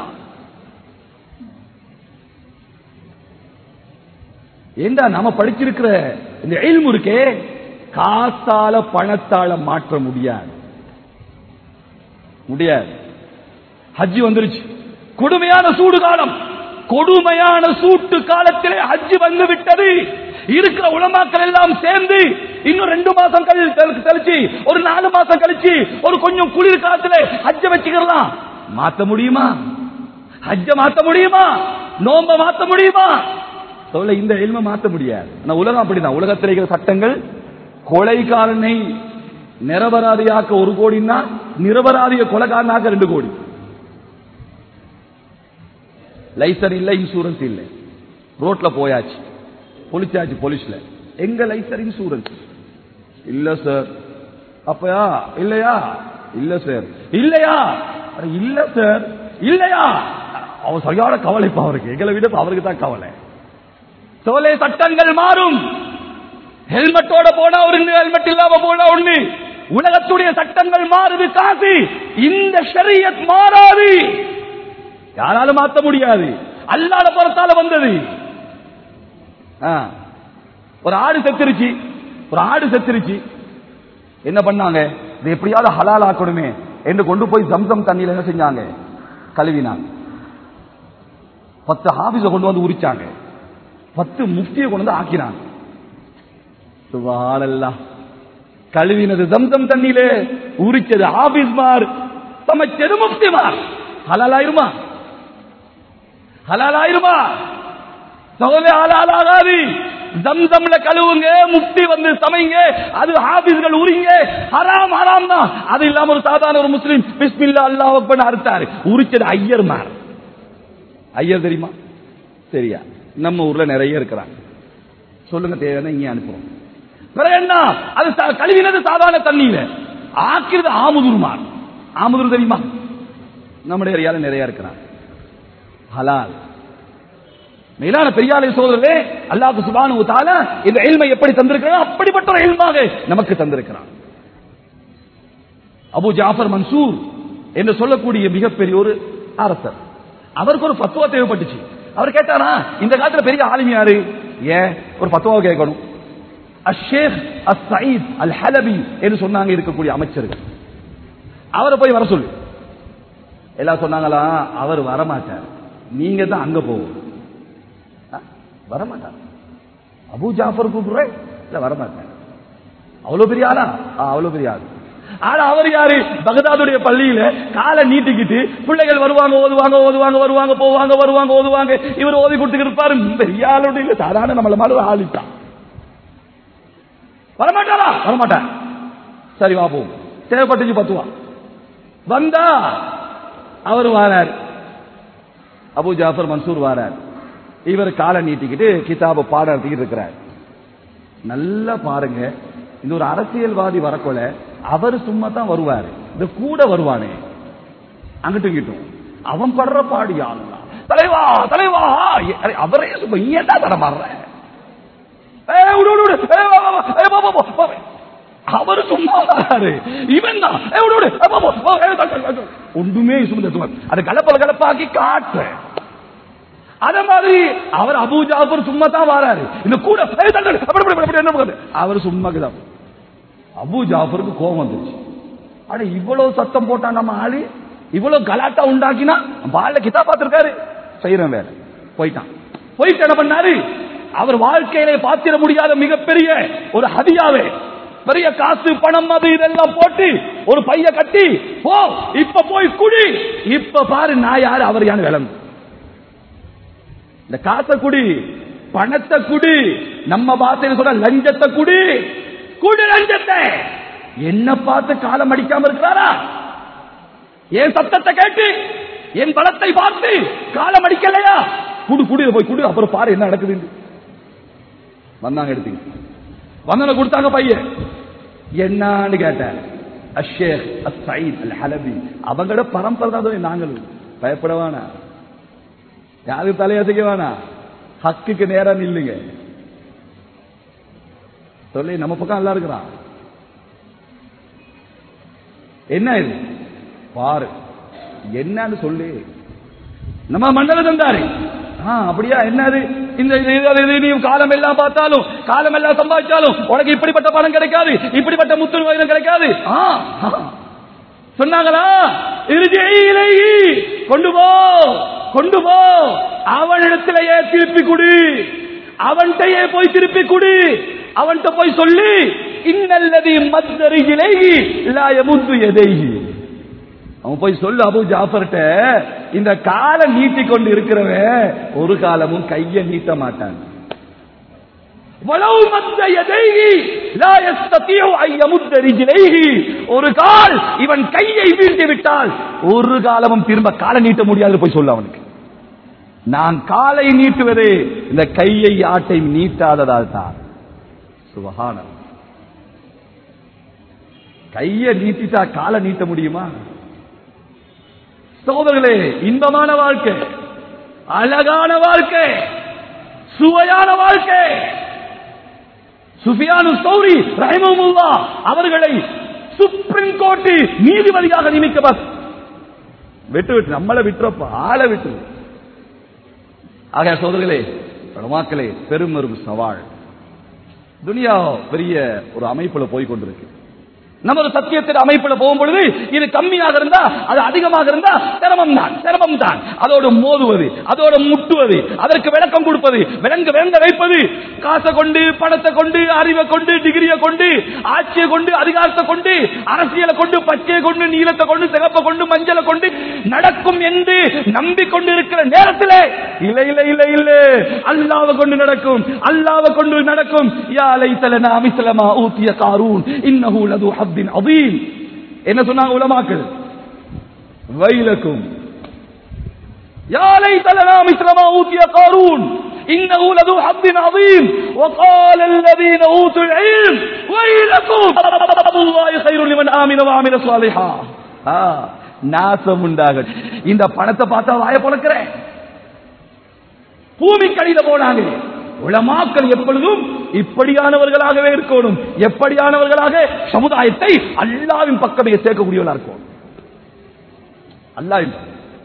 ஏண்டா நாம படிச்சிருக்கிற இந்த எல்மு இருக்கே காசால பணத்தால மாற்ற முடியாது முடியாது ஹஜ்ஜி வந்துருச்சு கொடுமையான சூடு காலம் கொடுமையான சூட்டு காலத்திலே ஹஜ்ஜி வந்து விட்டது இருக்கிற உலமாக்கள் எல்லாம் சேர்ந்து இன்னும் ரெண்டு மாசம் கழி- கழி- கழிச்சு ஒரு நாலு மாசம் கழிச்சு ஒரு கொஞ்சம் குளிர் காலத்துல ஹஜ்ஜ வச்சுக்கலாம் மாத்த முடியுமா ஹஜ்ஜ மாத்த முடியுமா நோம்ப மாத்த முடியுமா சொல்ல இந்த எல்ம மாத்த முடியாது ஆனா உலகம் அப்படிதான் உலகத்தில் இருக்கிற சட்டங்கள் கொலைகாரனை நிரபராதியாக்க ஒரு கோடின்னா நிரபராதிய கொலைகாரனாக்க ரெண்டு கோடி லைசர் இல்ல இன்சூரன்ஸ் இல்ல ரோட்ல போயாச்சு பொலிச்சாச்சு போலீஸ்ல எங்க லைசர் இன்சூரன்ஸ் இல்ல சார் அப்பயா இல்லையா இல்ல சார் இல்லையா அட, இல்ல சார் இல்லையா அவன் சரியான கவலை இப்ப அவருக்கு எங்களை விட இப்ப அவருக்கு தான் கவலை சோலை சட்டங்கள் மாறும் ஹெல்மெட்டோட போனா ஒரு ஹெல்மெட் இல்லாம போனா ஒண்ணு உலகத்துடைய சட்டங்கள் மாறுது காசு இந்த ஷரியத் மாறாது யாராலும் மாத்த முடியாது அல்லாத புறத்தால வந்தது ஆ. ஒரு ஆடு செத்துருச்சு ஒரு ஆடு செத்துருச்சு என்ன பண்ணாங்க இது எப்படியாவது ஹலால் ஆக்கணுமே என்று கொண்டு போய் ஜம்சம் தண்ணியில என்ன செஞ்சாங்க கழுவினாங்க பத்து ஹாபிஸ கொண்டு வந்து உரிச்சாங்க பத்து முஃப்தியை கொண்டு வந்து ஆக்கினாங்க சுபானல்லாஹ் கழுவினது ஜம்சம் தண்ணியிலே உரிச்சது ஹாபிஸ்மார் சமைச்சது முஃப்திமார் ஹலால் ஆயிருமா ஹலால் ஆயிருமா சகோதரி ஹலால் ஆகாது ஜம்சம்ல கழுவுங்க முட்டி வந்து சமைங்க அது ஹாபிஸ்கள் உரிங்க ஹராம் ஹராம் தான் அது இல்லாம ஒரு சாதாரண ஒரு முஸ்லீம் பிஸ்மில்லா அல்லாஹ் அக்பர்னு அறுத்தாரு உரிச்சது ஐயர் மார் ஐயர் தெரியுமா சரியா நம்ம ஊர்ல நிறைய இருக்கிறாங்க சொல்லுங்க தேவையான இங்கே அனுப்புறோம் பிறகு என்ன அது ச- கழுவினது சாதாரண தண்ணியில ஆக்கிறது ஆமுதுர் மார் ஆமுதுர் தெரியுமா நம்முடைய ஏரியால நிறைய இருக்கிறாங்க ஹலால் மேலான பெரியாலை சோதரே அல்லாஹ் சுபானு தால இந்த எல்மை எப்படி தந்திருக்கிறான் அப்படிப்பட்ட ஒரு எல்மாக நமக்கு தந்திருக்கிறான் அபு ஜாஃபர் மன்சூர் என்று சொல்லக்கூடிய மிகப்பெரிய ஒரு அரசர் அவருக்கு ஒரு பத்துவா தேவைப்பட்டுச்சு அவர் கேட்டாரா இந்த காலத்துல பெரிய ஆளுமை யாரு ஏன் ஒரு பத்துவா கேட்கணும் அஷேக் அஸ் சயீத் அல் ஹலபி என்று சொன்னாங்க இருக்கக்கூடிய அமைச்சர்கள் அவரை போய் வர சொல்லு எல்லாம் சொன்னாங்களா அவர் வரமாட்டார் நீங்க தான் அங்க போகும் ஆ, வரமாட்டார் அபு ஜாஃபர் கூப்பிடுறேன் இல்ல வரமாட்டார் அவ்வளவு பெரிய ஆளா ஆ, அவ்வளவு பெரிய ஆள் ஆனா அவர் யாரு பகதாதுடைய பள்ளியில காலை நீட்டிக்கிட்டு பிள்ளைகள் வருவாங்க ஓதுவாங்க ஓதுவாங்க வருவாங்க போவாங்க வருவாங்க ஓதுவாங்க இவர் ஓதி கொடுத்துக்கிட்டு இருப்பாரு பெரிய ஆளுடைய இல்ல சாதாரண நம்மள மாதிரி ஒரு ஆளிட்டான் வரமாட்டாரா வரமாட்டார் சரி வா போவோம் தேவைப்பட்டுச்சு பத்துவா வந்தா அவர் வாரார் அபு ஜாஃபர் மன்சூர் வாரார் இவர் காலை நீட்டிக்கிட்டு கிதாப பாடம் நடத்திக்கிட்டு இருக்கிறார் நல்லா பாருங்க இந்த ஒரு அரசியல்வாதி வரக்கொல அவர் சும்மா தான் வருவாரு இந்த கூட வருவானே அங்கிட்டும் இங்கிட்டும் அவன் படுற பாடி ஆளுநா தலைவா தலைவா ஏ, அரே, அவரே சும்மா ஏன்டா தடமாடுற ஏய், விடு, விடு, விடு. ஏய், வா, வா, வா. ஏய், போ, போ, போ, போ. அவரு சும்மா வராரு இவன் தான் ஏய், விடு, விடு. ஏய், போ, போ, போ. ஏய், தட்டு, தட்டு. ஒன்றுமே சுமந்த அது கலப்பல கலப்பாக்கி காட்டுறேன் அத மாதிரி அவர் அபூ ஜாஃபர் சும்மா தான் வராரு இந்த கூட ஏய், தட்டு, தட்டு. அப்படி, அப்படி, அப்படி, என்ன பண்ணுது? அவர் சும்மா தான் அபூ ஜாஃபருக்கு கோபம் வந்துச்சு அட இவ்வளவு சத்தம் போட்டான் நம்ம ஆளு இவ்வளவு கலாட்டா உண்டாக்கினா பால கிதா பார்த்திருக்காரு செய்யறேன் வேற போயிட்டான் போயிட்டு என்ன பண்ணாரு அவர் வாழ்க்கையிலே பார்த்திட முடியாத மிகப்பெரிய ஒரு ஹதியாவே பெரிய காசு பணம் அது இதெல்லாம் போட்டு ஒரு பைய கட்டி போ இப்ப போய் குடி இப்ப பாரு நான் யாரு அவர் யாரு விளங்கு இந்த காசை குடி பணத்தை குடி நம்ம பாசையில சொல்ற லஞ்சத்தை குடி குடி லஞ்சத்தை என்ன பார்த்து காலம் அடிக்காம இருக்கிறாரா என் சத்தத்தை கேட்டு என் பலத்தை பார்த்து காலம் அடிக்கலையா குடு குடி இதை போய் குடு அப்புறம் பாரு என்ன நடக்குது வந்தாங்க எடுத்தீங்க வந்தன கொடுத்தாங்க பையன் என்னன்னு கேட்டேன் அஷேக் அசைத் அல் ஹலபி அவங்களோட பரம்பரை தான் நாங்களும் பயப்படவானா யாரு தலையசைக்க வேணா ஹக்குக்கு நேரம் இல்லைங்க சொல்லி நம்ம பக்கம் நல்லா இருக்கிறான் என்ன இது பாரு என்னன்னு சொல்லு நம்ம மண்டல தந்தாரு ஆ, அப்படியா என்னது இந்த இது, இது, அது, இது, நீ காலம் எல்லாம் பார்த்தாலும் காலம் எல்லாம் சம்பாதிச்சாலும் உனக்கு இப்படிப்பட்ட பணம் கிடைக்காது இப்படிப்பட்ட முத்து வைரம் கிடைக்காது ஆ, ஆ. சொன்னாங்களா இறுதியிலே கொண்டு போ கொண்டு போ அவனிடத்திலேயே திருப்பி குடு அவன்கிட்டயே போய் திருப்பி குடு அவன்கிட்ட போய் சொல்லி இன்னல்லதி மத்தரிகிலை இல்லாய முத்து எதைகி அவன் போய் சொல்லு அபு ஜாஃபர்ட்ட இந்த காலை நீட்டி கொண்டு இருக்கிறவன் ஒரு காலமும் கையை நீட்ட மாட்டான் வலவு மத்த எதைகி லா யஸ்ததியு அன் யமுத்த ரிஜ்லைஹி ஒரு கால் இவன் கையை வீழ்த்தி விட்டால் ஒரு காலமும் திரும்ப காலை நீட்ட முடியாது போய் சொல்லு அவனுக்கு நான் காலை நீட்டுவது இந்த கையை ஆட்டை நீட்டாததால் தான் சுபஹானம் கையை நீட்டிட்டா காலை நீட்ட முடியுமா சகோதரர்களே இன்பமான வாழ்க்கை அழகான வாழ்க்கை சுவையான வாழ்க்கை சுஃபியானு சௌரி ரஹிமமுல்லா அவர்களை சுப்ரீம் கோர்ட் நீதிபதியாக நியமிக்க விட்டு விட்டு நம்மளை விட்டுறப்ப ஆளை விட்டு ஆக சோதர்களே உலமாக்களே பெரும் ஒரு சவால் துனியா பெரிய ஒரு அமைப்புல போய் கொண்டிருக்கு நம்ம ஒரு சத்தியத்தின் அமைப்புல போகும் பொழுது இது கம்மியாக இருந்தா அது அதிகமாக இருந்தா சிரமம் தான் சிரமம் தான் அதோடு மோதுவது அதோடு முட்டுவது அதற்கு விளக்கம் கொடுப்பது விளங்க விளங்க வைப்பது காசை கொண்டு பணத்தை கொண்டு அறிவை கொண்டு டிகிரியை கொண்டு ஆட்சியை கொண்டு அதிகாரத்தை கொண்டு அரசியலை கொண்டு பச்சையை கொண்டு நீளத்தை கொண்டு சிகப்பை கொண்டு மஞ்சளை கொண்டு நடக்கும் என்று நம்பிக்கொண்டு இருக்கிற நேரத்தில் இல்லை இல்லை இல்லை இல்லை அல்லாவை கொண்டு நடக்கும் அல்லாவை கொண்டு நடக்கும் யா லைத்தலனா அமிசலமா ஊத்திய காரூன் இன்னஹு லது ஹப்தின் அதீம் என்ன சொன்னாங்க உலமாக்கள் வைலக்கும் யா லைத்தலனா அமிசலமா ஊத்திய காரூன் إنه لذو حظ عظيم وقال الذين أوتوا العلم ويلكم الله خير لمن آمن وعمل صالحا ஆ, நாசம் உண்டாகட்டும் இந்த பணத்தை பார்த்தா வாய பொழக்கிறேன் பூமி கழித போனாங்க உளமாக்கல் எப்பொழுதும் இப்படியானவர்களாகவே இருக்கணும் எப்படியானவர்களாக சமுதாயத்தை அல்லாவின் பக்கமே சேர்க்கக்கூடியவர்களா இருக்கும் அல்லாவின்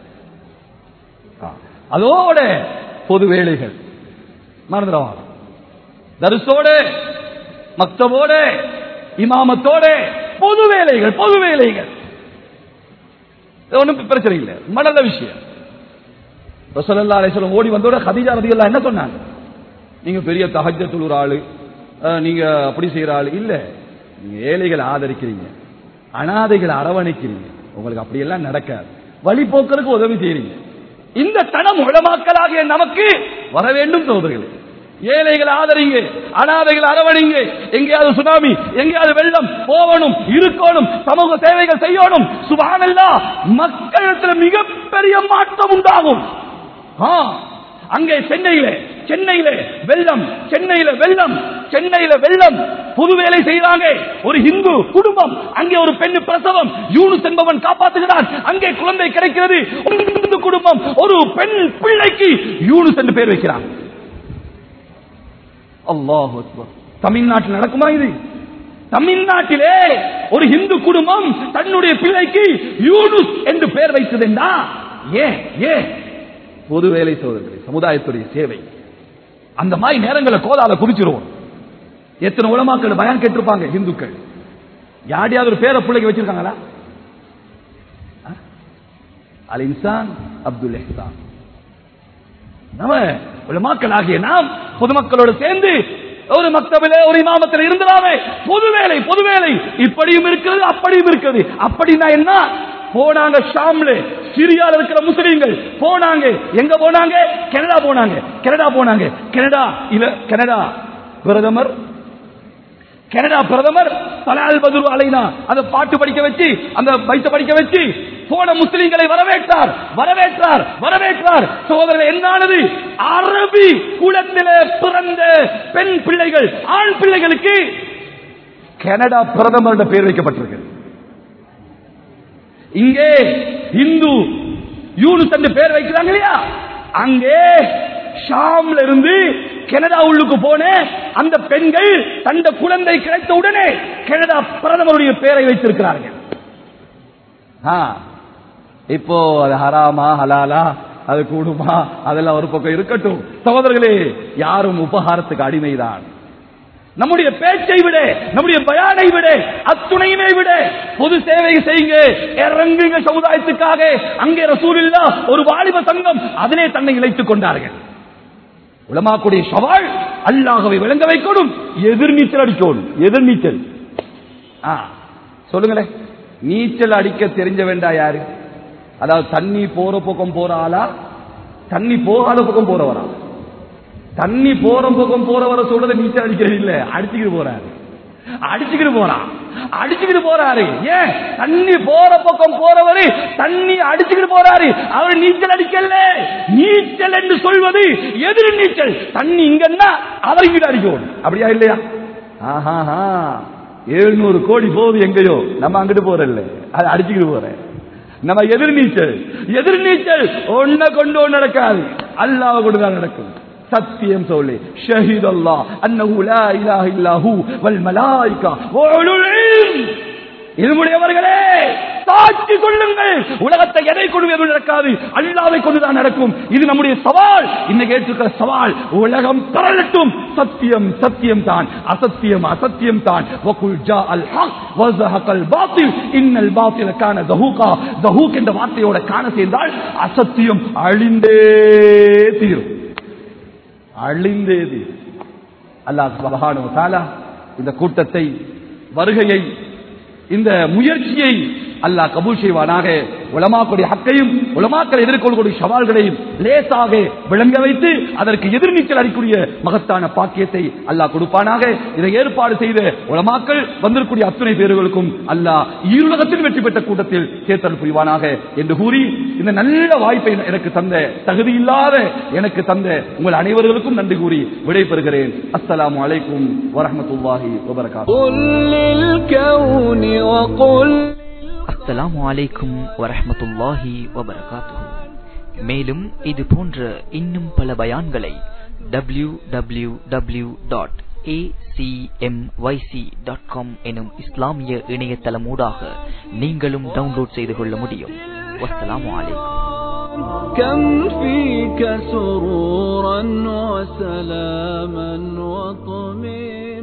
ஆ, அதோட பொது வேலைகள் மறந்துடவா தரிசோட மக்தபோட இமாமத்தோட பொது வேலைகள் பொது வேலைகள் ஒன்றும் பிரச்சனை இல்லை ரொம்ப நல்ல விஷயம் ரசூலுல்லாஹி அலைஹி வஸல்லம் ஓடி வந்தோட ஹதீஜா ரலியல்லாஹு என்ன சொன்னாங்க நீங்க பெரிய தஹஜ்ஜத் தொழுற ஆளு அஹ், நீங்க அப்படி செய்யற ஆளு இல்ல நீங்க ஏழைகளை ஆதரிக்கிறீங்க அனாதைகளை அரவணைக்கிறீங்க உங்களுக்கு அப்படியெல்லாம் நடக்காது வழிபோக்கருக்கு உதவி செய்றீங்க இந்த தனம் உளமாக்கலாகிய நமக்கு வர வேண்டும் சோதர்களே ஏழைகளை ஆதரிங்க அனாதைகளை அரவணைங்க எங்கேயாவது சுனாமி எங்கேயாவது வெள்ளம் போகணும் இருக்கணும் சமூக சேவைகள் செய்யணும் சுபானல்லா மக்களிடத்தில் மிகப்பெரிய மாற்றம் உண்டாகும் ஆ, அங்கே சென்னையில சென்னையில வெள்ளம் சென்னையில வெள்ளம் சென்னையில வெள்ளம் புது வேலை செய்யறாங்க ஒரு இந்து குடும்பம் அங்கே ஒரு பெண் பிரசவம் யூனுஸ் என்பவன் காப்பாற்றுகிறான் அங்கே குழந்தை கிடைக்கிறது ஒரு இந்து குடும்பம் ஒரு பெண் பிள்ளைக்கு யூனுஸ் என்று பேர் வைக்கிறான் அல்லாஹ் தமிழ்நாட்டில் நடக்குமா இது தமிழ்நாட்டிலே ஒரு இந்து குடும்பம் தன்னுடைய பிள்ளைக்கு யூனுஸ் என்று பெயர் வைத்ததுண்டா ஏன் ஏன் பொது வேலை சோதனை சமுதாயத்துடைய சேவை அந்த மாதிரி நேரங்களை கோதால குறிச்சிருவோம் எத்தனை உலமாக்கள் பயான் கேட்டிருப்பாங்க இந்துக்கள் யாரையாவது ஒரு பேரை பிள்ளைக்கு வச்சிருக்காங்களா ஆ? அல் இன்சான் அப்துல் இஹ்சான் நம்ம உலமாக்கள் ஆகிய நாம் பொதுமக்களோடு சேர்ந்து ஒரு மக்தபிலே ஒரு இமாமத்தில் இருந்தலாமே பொது வேலை பொது வேலை இப்படியும் இருக்கிறது அப்படியும் இருக்கிறது அப்படின்னா என்ன போனாங்க ஷாம்ல சிரியால இருக்கிற முஸ்லீம்கள் போனாங்க எங்க போனாங்க கனடா போனாங்க கனடா போனாங்க கனடா இல்ல கனடா பிரதமர் கனடா பிரதமர் தலால் பதுரு அலைனா அந்த பாட்டு படிக்க வச்சு அந்த வைத்த படிக்க வச்சு போன முஸ்லிம்களை வரவேற்றார் வரவேற்றார் வரவேற்றார் சகோதரர் என்னானது அரபி குலத்திலே பிறந்த பெண் பிள்ளைகள் ஆண் பிள்ளைகளுக்கு கனடா பிரதமர் என்ற பெயர் வைக்கப்பட்டிருக்கு இங்கே இந்து யூனுஸ் என்று பெயர் வைக்கிறாங்க இல்லையா அங்கே ஷாம்ல இருந்து கனடா உள்ளுக்கு போன அந்த பெண்கள் தந்த குழந்தை கிடைத்த உடனே கனடா பிரதமருடைய பெயரை வைத்திருக்கிறார்கள் ஆ, இப்போ அது ஹராமா ஹலாலா அது கூடுமா அதெல்லாம் ஒரு பக்கம் இருக்கட்டும் சகோதரர்களே யாரும் உபகாரத்துக்கு அடிமைதான் நம்முடைய பேச்சை விட நம்முடைய பயானை விட அத்துணையுமே விட பொது சேவை செய்யுங்க இறங்குங்க சமுதாயத்துக்காக அங்கே ரசூலில்லா ஒரு வாலிப சங்கம் அதிலே தன்னை இழைத்துக் கொண்டார்கள் உலமாக்குடைய சவால் அல்லாகவே விளங்க வைக்கணும் எதிர்நீச்சல் அடிக்கணும் எதிர்நீச்சல் ஆ, சொல்லுங்களேன் நீச்சல் அடிக்க தெரிஞ்ச வேண்டா யாரு அதாவது தண்ணி போற பக்கம் போற ஆளா தண்ணி போகாத பக்கம் போறவரா தண்ணி போற பக்கம் போறவரை சொல்றது நீச்சல் அடிக்கிறது இல்ல அடிச்சுக்கிட்டு போறாரு அடிச்சுக்கிட்டு போறான் அடிச்சுக்கிட்டு போறாரு ஏன் தண்ணி போற பக்கம் போறவரு தண்ணி அடிச்சுக்கிட்டு போறாரு அவர் நீச்சல் அடிக்கல நீச்சல் என்று சொல்வது எதிர் நீச்சல் தண்ணி இங்கன்னா அவர் இங்கிட்டு அடிக்கும் அப்படியா இல்லையா ஆஹாஹா எழுநூறு கோடி போகுது எங்கேயோ நம்ம அங்கிட்டு போறல அது அடிச்சுக்கிட்டு போறேன் நம்ம எதிர்நீச்சல் எதிர்நீச்சல் ஒன்ன கொண்டு ஒண்ணு நடக்காது அல்லாஹ் கொண்டு தான் நடக்கும் சத்தியம் சொல்லி ஷஹீத் அல்லாஹ் அன்னஹு லா இலாஹ இல்லாஹு வல் மலாயிகா வ உலுல் இல்ம். இதனுடையவர்களே சாட்சி சாட்சி சொல்லுங்கள் உலகத்தை எதை கொண்டு எதுவும் நடக்காது அல்லாவை கொண்டுதான் நடக்கும் இது நம்முடைய சவால் இன்னைக்கு ஏற்றுக்கிற சவால் உலகம் தரலட்டும் சத்தியம் சத்தியம் தான் அசத்தியம் அசத்தியம் தான் வகுல் ஜா அல் ஹக் வஸஹகல் பாத்தில் இன்னல் பாத்தில கான தஹூகா தஹூக் என்ற வார்த்தையோட காண சேர்ந்தால் அசத்தியம் அழிந்தே தீரும் அழிந்தே தீரும் அல்லாஹ் சுப்ஹானஹு வ தஆலா இந்த கூட்டத்தை வருகையை இந்த முயற்சியை அல்லாஹ் கபூல் செய்வானாக உலமாக்களுடைய ஹக்கையும் உலமாக்கள் எதிர்கொள்ளக்கூடிய சவால்களையும் லேசாக விளங்க வைத்து அதற்கு எதிர்நீச்சல் அளிக்கூடிய மகத்தான பாக்கியத்தை அல்லாஹ் கொடுப்பானாக இதை ஏற்பாடு செய்த உலமாக்கள் வந்திருக்கூடிய அத்துணை பேர்களுக்கும் அல்லாஹ் ஈருலகத்தில் வெற்றி பெற்ற கூட்டத்தில் சேர்த்தல் புரிவானாக என்று கூறி இந்த நல்ல வாய்ப்பை எனக்கு தந்த தகுதி இல்லாத எனக்கு தந்த உங்கள் அனைவர்களுக்கும் நன்றி கூறி விடைபெறுகிறேன் அஸ்ஸலாமு அலைக்கும் வரஹ்மத்துல்லாஹி வபரகாத்துஹு قل للكون وقل அஸ்ஸலாமு அலைக்கும் வரஹ்மத்துல்லாஹி வபரகாத்துஹு மேலும் இது போன்ற இன்னும் பல பயான்களை W W W dot dot com எனும் இஸ்லாமிய இணையதளமூடாக நீங்களும் டவுன்லோட் செய்து கொள்ள முடியும் வஸ்ஸலாமு அலைக்கும் كم فيك سرورا وسلاما وطمئنا